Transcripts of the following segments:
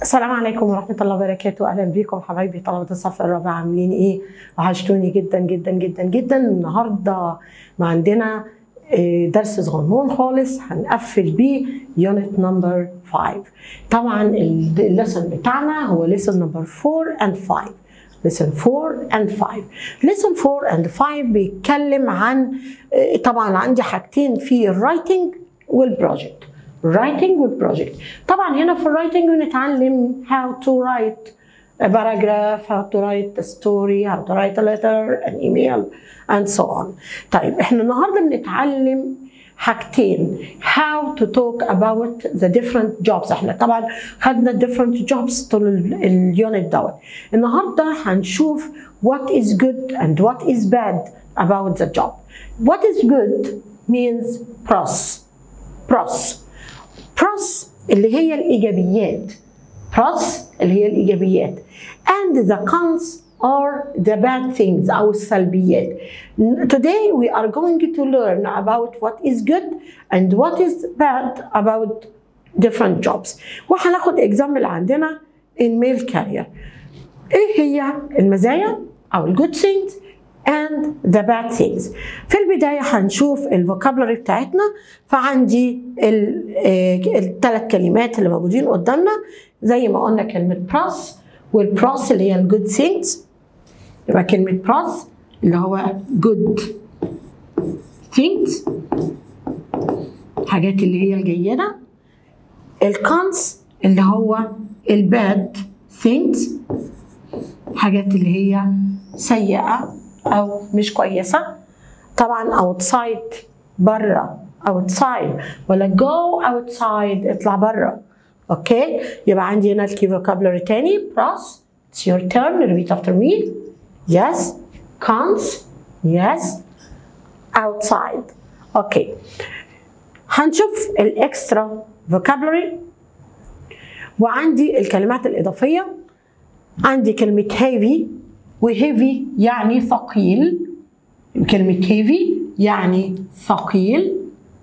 السلام عليكم ورحمة الله وبركاته أهلا بيكم حبايبي طلبة الصف الرابع عاملين إيه؟ وحشتوني جدا جدا جدا جدا النهاردة ما عندنا آه، درس صغنون خالص هنقفل بيه يونت نمبر 5 طبعا الليسن بتاعنا هو ليسن نمبر 4 and 5 lesson 4 and 5 lesson 4 and 5 بيتكلم عن آه، طبعا عندي حاجتين في الرايتنج والبروجكت writing والبروجكت طبعا هنا في الرايتنج بنتعلم how to write a paragraph how to write a story how to write a letter an email and so on طيب احنا النهارده بنتعلم حاجتين how to talk about the different jobs احنا طبعا خدنا different jobs طول ال- اليونت دوت النهارده هنشوف what is good and what is bad about the job what is good means pros pros pros اللي هي الإيجابيات pros اللي هي الإيجابيات and the cons are the bad things أو السلبيات today we are going to learn about what is good and what is bad about different jobs وهناخد example عندنا in mail carrier ايه هي المزايا او الجود things and the bad things في البداية هنشوف الفوكابلري بتاعتنا فعندي الثلاث كلمات اللي موجودين قدامنا زي ما قلنا كلمة بروس والبروس اللي هي الجود things يبقى كلمة بروس اللي هو good things حاجات اللي هي الجيدة الكونس اللي هو الباد things حاجات اللي هي سيئة أو مش كويسة طبعا outside بره outside ولا go outside اطلع بره اوكي يبقى عندي هنا الكي فوكابلري تاني بروس it's your turn repeat after me yes cons yes outside اوكي هنشوف الاكسترا فوكابلري وعندي الكلمات الإضافية عندي كلمة heavy وهيفي يعني ثقيل كلمة heavy يعني ثقيل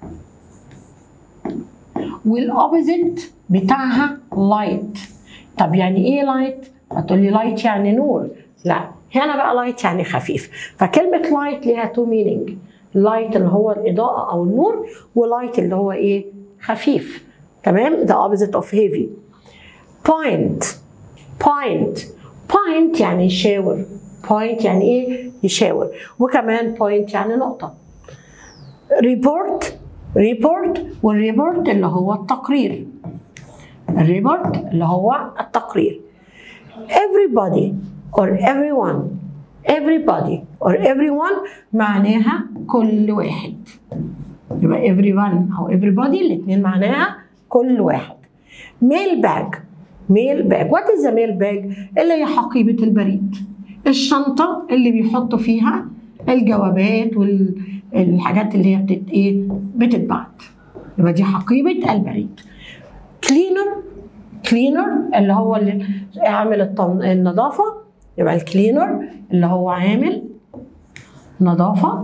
والأوبزيت بتاعها light طب يعني إيه light؟ هتقول لي light يعني نور لا هنا بقى light يعني خفيف فكلمة light ليها تو meaning light اللي هو الإضاءة أو النور ولايت اللي هو إيه؟ خفيف تمام؟ ده opposite of heavy point point point يعني يشاور point يعني ايه يشاور وكمان point يعني نقطة report report والريبورت اللي هو التقرير الريبورت اللي هو التقرير everybody or everyone everybody or everyone معناها كل واحد يبقى everyone أو everybody الاتنين معناها كل واحد mail bag ميل باج وات از ميل باج اللي هي حقيبه البريد الشنطه اللي بيحطوا فيها الجوابات والحاجات اللي هي بتت ايه بتتبعت يبقى دي حقيبه البريد كلينر كلينر اللي هو اللي عامل التن... النظافه يبقى الكلينر اللي هو عامل نظافه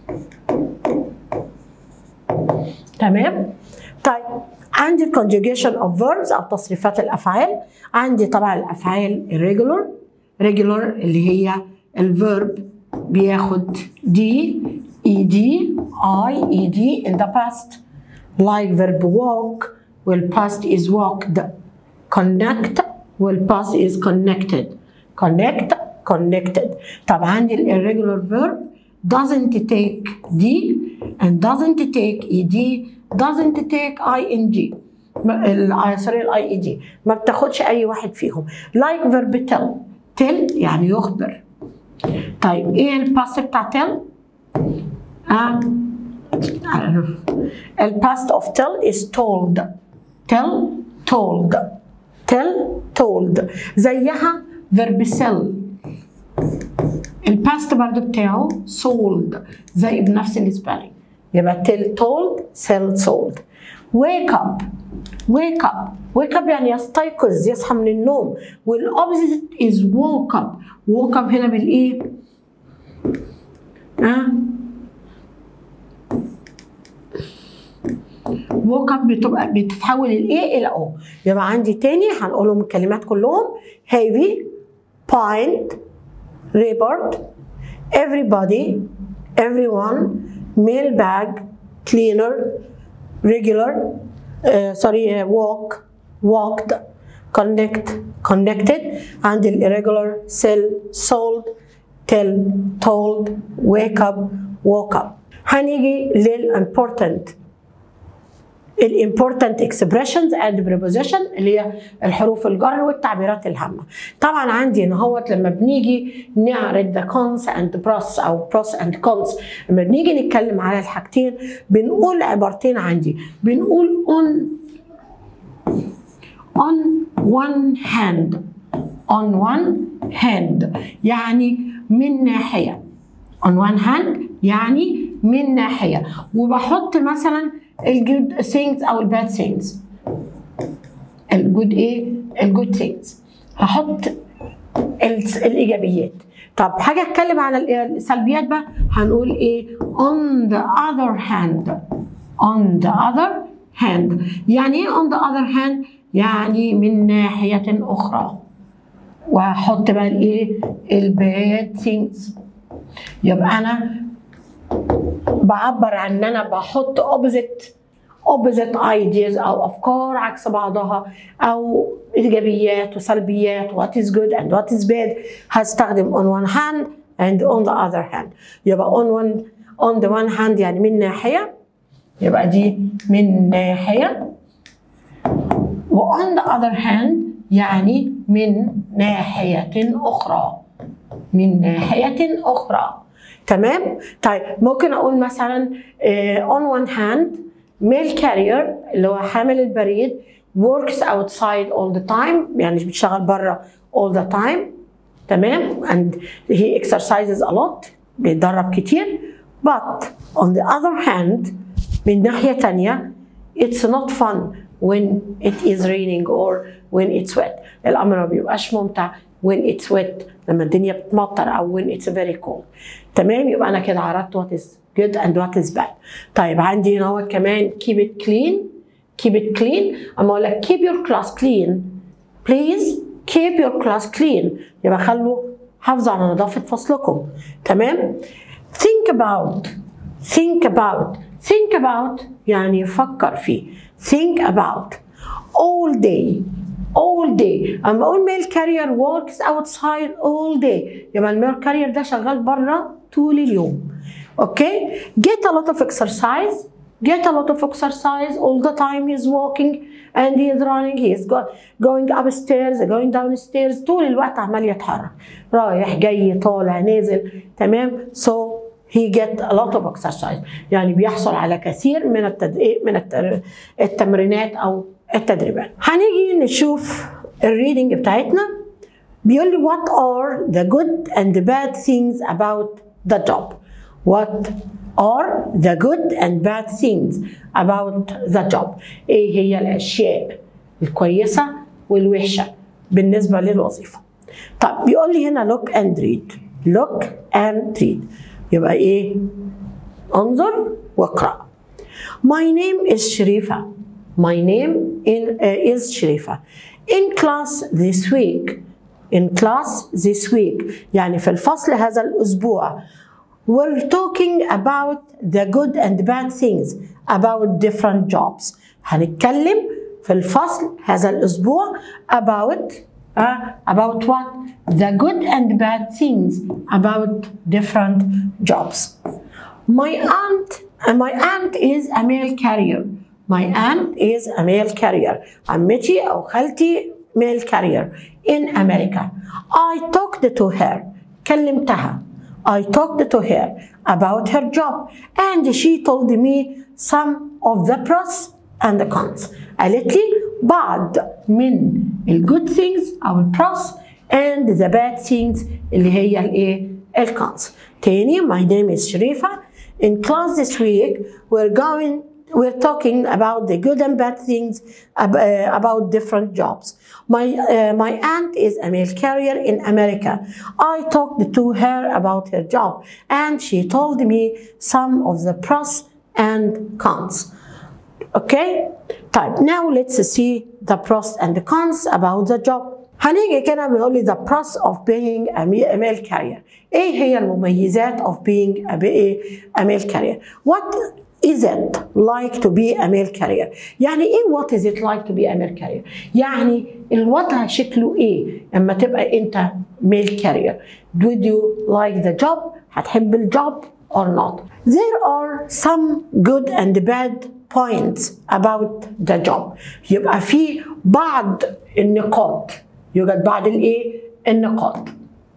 تمام طيب عندي conjugation of verbs او تصريفات الافعال عندي طبعا الافعال irregular regular اللي هي الفيرب بياخد دي اي دي اي اي دي in the past like verb walk والpast is walked connect والpast is connected connect connected طب عندي الirregular verb doesn't take d and doesn't take ed doesn't take ing سوري الاي اي دي ما بتاخدش اي واحد فيهم لايك فيرب تيل تيل يعني يخبر طيب ايه الباست بتاع تيل؟ آه. الباست اوف تيل is told tell told tell told زيها فيرب سيل الباست برضو بتاعه sold زي بنفس السبيلنج يبقى tell told sell sold wake up wake up wake up يعني يستيقظ يصحى من النوم والاوبزيت is woke up woke up هنا بالايه؟ ها؟ woke up بتبقى بتتحول الايه الى او يبقى عندي تاني هنقولهم الكلمات كلهم heavy pint report everybody everyone mailbag cleaner regular uh, sorry uh, walk walked connect connected and irregular sell sold tell told wake up woke up هنيجي للimportant الامبورتنت اكسبريشنز اند preposition اللي هي الحروف الجر والتعبيرات الهامه طبعا عندي ان هو لما بنيجي نعرض ذا كونس اند بروس او بروس اند كونس لما بنيجي نتكلم على الحاجتين بنقول عبارتين عندي بنقول on on one hand on one hand يعني من ناحيه on one hand يعني من ناحيه وبحط مثلا الجود things او الباد things الجود ايه الجود things هحط الايجابيات طب حاجه اتكلم على السلبيات بقى هنقول ايه on the other hand on the other hand يعني ايه on the other hand يعني من ناحيه اخرى وهحط بقى الايه الباد things يبقى انا بعبر عن ان انا بحط opposite opposite ideas او افكار عكس بعضها او ايجابيات وسلبيات what is good and what is bad هستخدم on one hand and on the other hand يبقى on one on the one hand يعني من ناحيه يبقى دي من ناحيه و on the other hand يعني من ناحيه اخرى من ناحيه اخرى تمام طيب ممكن اقول مثلا uh, on one hand mail carrier اللي هو حامل البريد works outside all the time يعني بيشتغل بره all the time تمام and he exercises a lot بيتدرب كتير but on the other hand من ناحية تانية it's not fun when it is raining or when it's wet الأمر ما بيبقاش ممتع when it's wet لما الدنيا بتمطر أو when it's very cold تمام يبقى أنا كده عرضت what is good and what is bad طيب عندي هنا هو كمان keep it clean keep it clean أما أقول لك keep your class clean please keep your class clean يبقى خلوا حافظوا على نظافة فصلكم تمام think about think about think about يعني فكر فيه think about all day all day اما اقول ميل كارير works outside all day يبقى الميل كارير ده شغال بره طول اليوم اوكي get a lot of exercise get a lot of exercise all the time he's walking and he is running he is go, going upstairs going downstairs طول الوقت عمال يتحرك رايح جاي طالع نازل تمام so he get a lot of exercise يعني بيحصل على كثير من التدريب من التمرينات او التدريبات هنيجي نشوف الريدنج بتاعتنا بيقول لي what are the good and the bad things about the job what are the good and bad things about the job ايه هي الاشياء الكويسه والوحشه بالنسبه للوظيفه طب بيقول لي هنا look and read look and read يبقى ايه انظر واقرا my name is شريفه my name in, uh, is شريفه in class this week in class this week يعني في الفصل هذا الاسبوع we're talking about the good and bad things about different jobs هنتكلم في الفصل هذا الاسبوع about uh, about what the good and bad things about different jobs my aunt uh, my aunt is a mail carrier my aunt is a mail carrier عمتي او خالتي mail carrier in America I talked to her كلمتها I talked to her about her job and she told me some of the pros and the cons قالت لي بعض من ال good things أو ال pros and the bad things اللي هي الايه ال cons تاني my name is شريفة in class this week we're going we're talking about the good and bad things about different jobs. My, uh, my aunt is a mail carrier in America. I talked to her about her job and she told me some of the pros and cons. اوكي طيب now let's see the pros and the cons about the job هنيجي كده بيقول لي the pros of being a male carrier ايه هي المميزات of being a, a male carrier what is it like to be a male carrier يعني ايه what is it like to be a male carrier يعني الوضع شكله ايه اما تبقى انت male carrier would you like the job هتحب الجوب or not there are some good and bad points about the job يبقى في بعض النقاط يوجد بعض الايه النقاط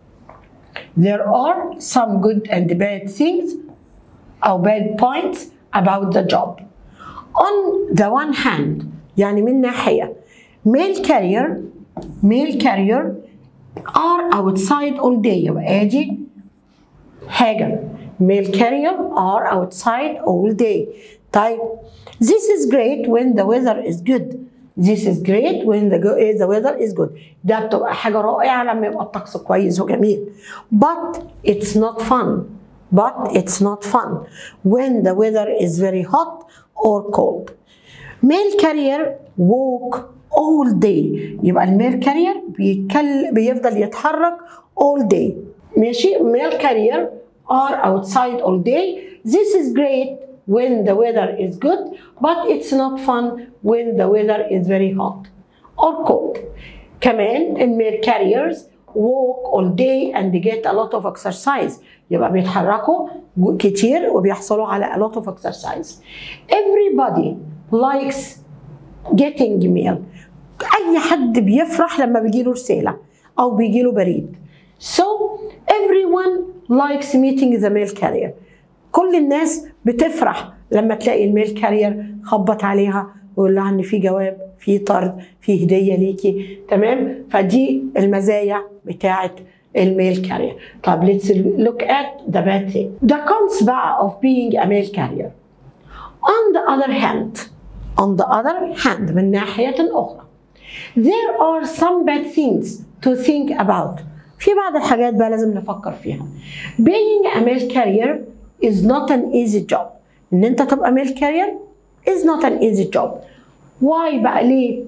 there are some good and bad things or bad points about the job on the one hand يعني من ناحية male carrier male carrier are outside all day يبقى ادي حاجة male carrier are outside all day طيب this is great when the weather is good This is great when the, the weather is good. ده بتبقى حاجة رائعة لما يبقى الطقس كويس وجميل. But it's not fun. But it's not fun when the weather is very hot or cold. Male carrier walk all day. يبقى الميل كارير بيتكل بيفضل يتحرك all day. ماشي male carrier are outside all day. This is great when the weather is good, but it's not fun when the weather is very hot or cold. كمان الميل carriers walk all day and they get a lot of exercise. يبقى بيتحركوا كتير وبيحصلوا على a lot of exercise. Everybody likes getting mail. أي حد بيفرح لما بيجيله رسالة أو بيجيله بريد. So everyone likes meeting the mail carrier. كل الناس بتفرح لما تلاقي الميل كارير خبط عليها ويقول لها ان في جواب في طرد في هديه ليكي تمام فدي المزايا بتاعه الميل كارير طب let's look at the bad thing the cons بقى of being a mail carrier on the other hand on the other hand من ناحيه اخرى there are some bad things to think about في بعض الحاجات بقى لازم نفكر فيها being a mail carrier is not an easy job ان انت تبقى ميل كارير is not an easy job why بقى ليه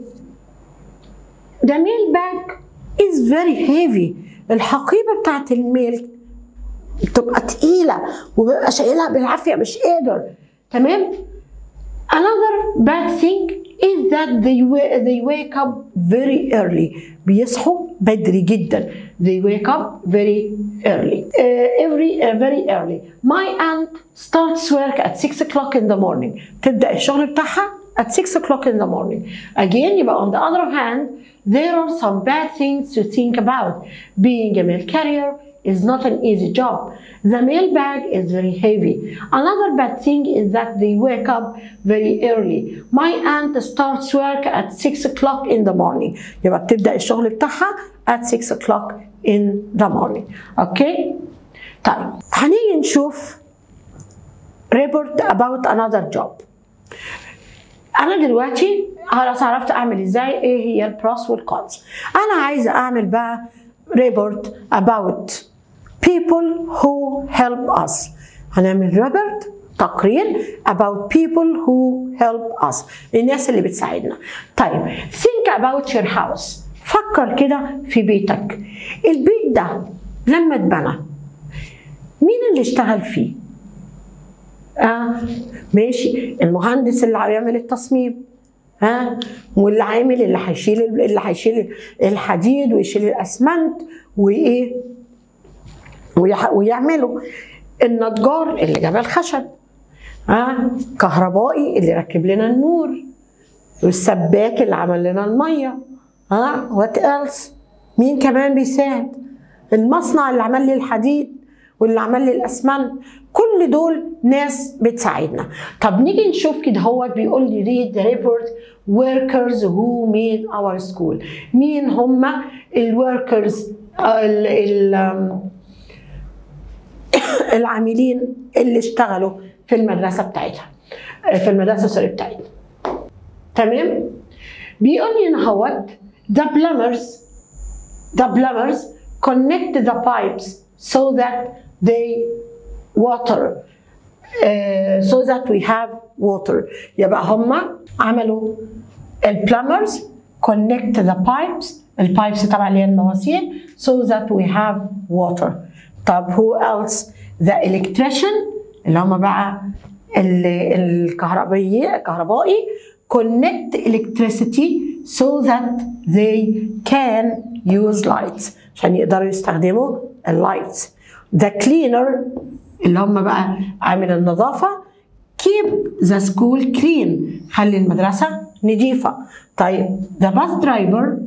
the mail bag is very heavy الحقيبة بتاعت الميل بتبقى تقيلة وبيبقى شايلها بالعافية مش قادر تمام another bad thing is that they, they wake up very early بيصحوا بدري جدا they wake up very early uh, every uh, very early my aunt starts work at 6 o'clock in the morning تبدأ الشغل بتاعها at 6 o'clock in the morning again يبقى on the other hand there are some bad things to think about being a mail carrier is not an easy job. The mail bag is very heavy. Another bad thing is that they wake up very early. My aunt starts work at 6 o'clock in the morning. يبقى بتبدأ الشغل بتاعها at 6 o'clock in the morning. Okay? طيب هنيجي نشوف report about another job. انا دلوقتي خلاص عرفت اعمل ازاي ايه هي البروس والكونز انا عايزه اعمل بقى ريبورت about people who help us هنعمل ريبورت تقرير about people who help us الناس اللي بتساعدنا طيب think about your house فكر كده في بيتك البيت ده لما اتبنى مين اللي اشتغل فيه آه ماشي المهندس اللي هيعمل التصميم ها آه واللي عامل اللي هيشيل اللي هيشيل الحديد ويشيل الاسمنت وايه ويعمله النجار اللي جاب الخشب ها آه كهربائي اللي ركب لنا النور والسباك اللي عمل لنا الميه ها وات ايلس مين كمان بيساعد المصنع اللي عمل لي الحديد واللي عمل لي الاسمنت كل دول ناس بتساعدنا طب نيجي نشوف كده هو بيقول لي read the report workers who made our school مين هم الوركرز ال ال العاملين اللي اشتغلوا في المدرسه بتاعتها في المدرسه سوري بتاعتنا تمام بيقول لي ان هو the plumbers the plumbers connect the pipes so that they water uh, so that we have water يبقى هما عملوا البلمرز connect the pipes البايبس طبعا اللي هي المواسير so that we have water طب who else the electrician اللي هما بقى ال- الكهربائي الكهربائي connect electricity so that they can use lights عشان يقدروا يستخدموا اللايتس the cleaner اللي هم بقى عامل النظافة keep the school clean خلي المدرسة نظيفة طيب the bus driver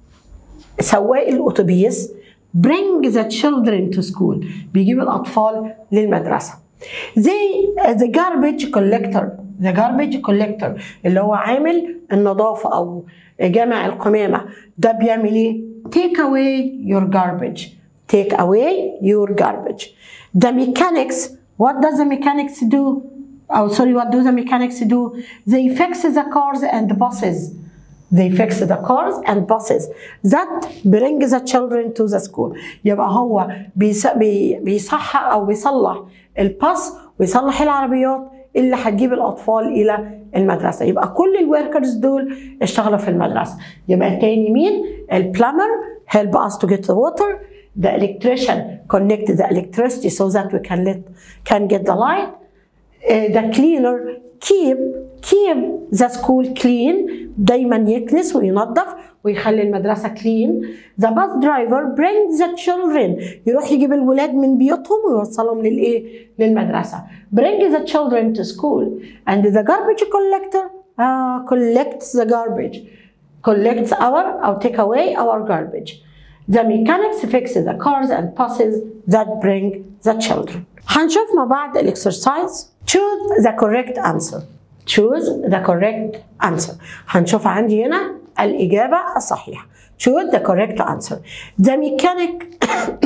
سواق الأتوبيس bring the children to school بيجيب الأطفال للمدرسة زي the garbage collector the garbage collector اللي هو عامل النظافة أو جامع القمامة ده بيعمل إيه؟ take away your garbage take away your garbage the mechanics what does the mechanics do oh sorry what do the mechanics do they fix the cars and the buses they fix the cars and buses that bring the children to the school يبقى هو بيس- بي- بيصحح او بيصلح الباص ويصلح العربيات اللي هتجيب الاطفال الى المدرسه يبقى كل الوركرز دول اشتغلوا في المدرسه يبقى تاني مين البلمر help us to get the water the electrician connect the electricity so that we can let can get the light uh, the cleaner keep keep the school clean دايما يكنس وينظف ويخلي المدرسة clean the bus driver brings the children يروح يجيب الولاد من بيوتهم ويوصلهم للإيه للمدرسة bring the children to school and the garbage collector uh, collects the garbage collects our or take away our garbage The mechanics fix the cars and buses that bring the children. هنشوف مع بعض الاكسرسايز choose the correct answer choose the correct answer هنشوف عندي هنا الإجابة الصحيحة choose the correct answer the mechanic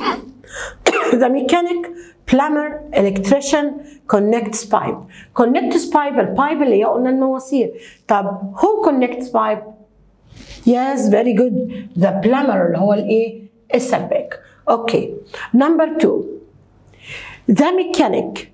the mechanic plumber electrician connects pipe connects pipe البايب اللي هي قلنا المواسير طب who connects pipe Yes, very good. The plumber اللي هو الايه؟ السباك. Okay. Number two. The mechanic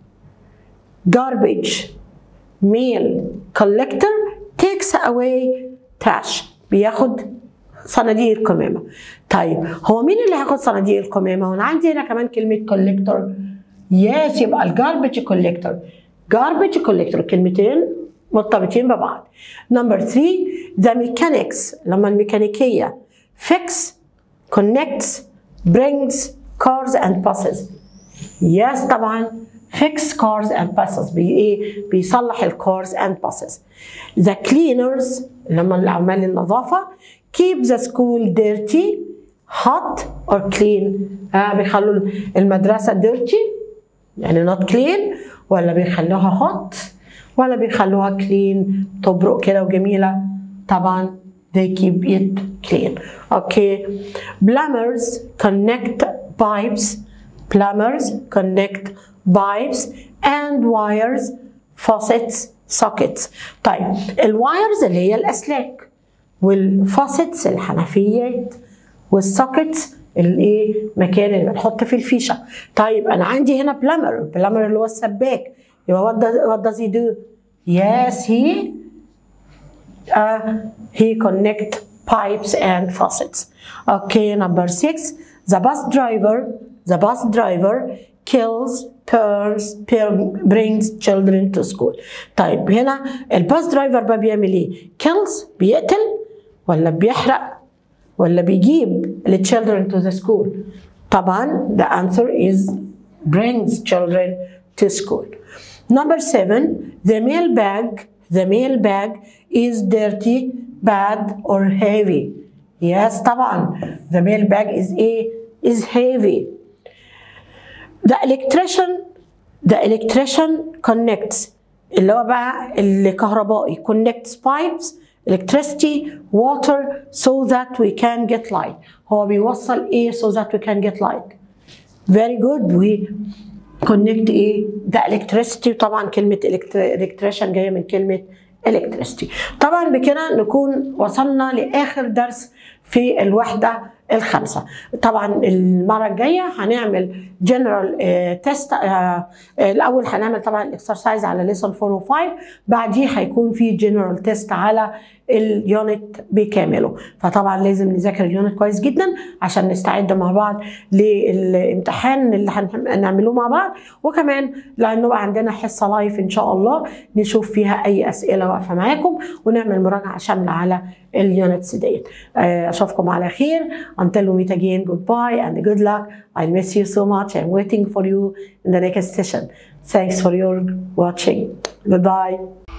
garbage mail collector takes away trash بياخد صناديق القمامة. طيب هو مين اللي هياخد صناديق القمامة؟ وانا عندي هنا كمان كلمة collector. Yes يبقى الجاربج collector. garbage collector كلمتين مرتبطين ببعض. نمبر 3 the mechanics لما الميكانيكية fix connects brings cars and buses. Yes طبعا fix cars and buses بي ايه بيصلح الكارز and buses. The cleaners لما العمال النظافة keep the school dirty hot or clean آه بيخلوا المدرسة dirty يعني not clean ولا بيخلوها hot ولا بيخلوها clean تبرق كده وجميلة طبعا they keep it clean okay plumbers connect pipes plumbers connect pipes and wires faucets sockets طيب الوايرز اللي هي الاسلاك والفاسيتس الحنفيات والسوكيتس الايه مكان اللي بنحط فيه الفيشه طيب انا عندي هنا بلامر البلامر اللي هو السباك يبقى what does, what does he do yes he uh, he connect pipes and faucets okay number six the bus driver the bus driver kills parents brings children to school طيب هنا الباص درايفر بقى بيعمل ايه kills بيقتل ولا بيحرق ولا بيجيب ال children to the school طبعا the answer is brings children to school number seven the mail bag the mail bag is dirty bad or heavy yes طبعا the mail bag is a is heavy the electrician the electrician connects اللي هو بقى الكهربائي connects pipes electricity water so that we can get light هو بيوصل ايه so that we can get light very good we connect ايه the electricity طبعا كلمة electrician جاية من كلمة electricity طبعا بكده نكون وصلنا لآخر درس في الوحدة الخمسه طبعا المره الجايه هنعمل جنرال تيست الاول هنعمل طبعا الاكسرسايز على ليسون 4 و5 بعديه هيكون في جنرال تيست على اليونت بكامله فطبعا لازم نذاكر اليونت كويس جدا عشان نستعد مع بعض للامتحان اللي هنعمله مع بعض وكمان لانه بقى عندنا حصه لايف ان شاء الله نشوف فيها اي اسئله واقفه معاكم ونعمل مراجعه شامله على اليونتس ديت اشوفكم على خير until we meet again goodbye and good luck I miss you so much I'm waiting for you in the next session thanks for your watching goodbye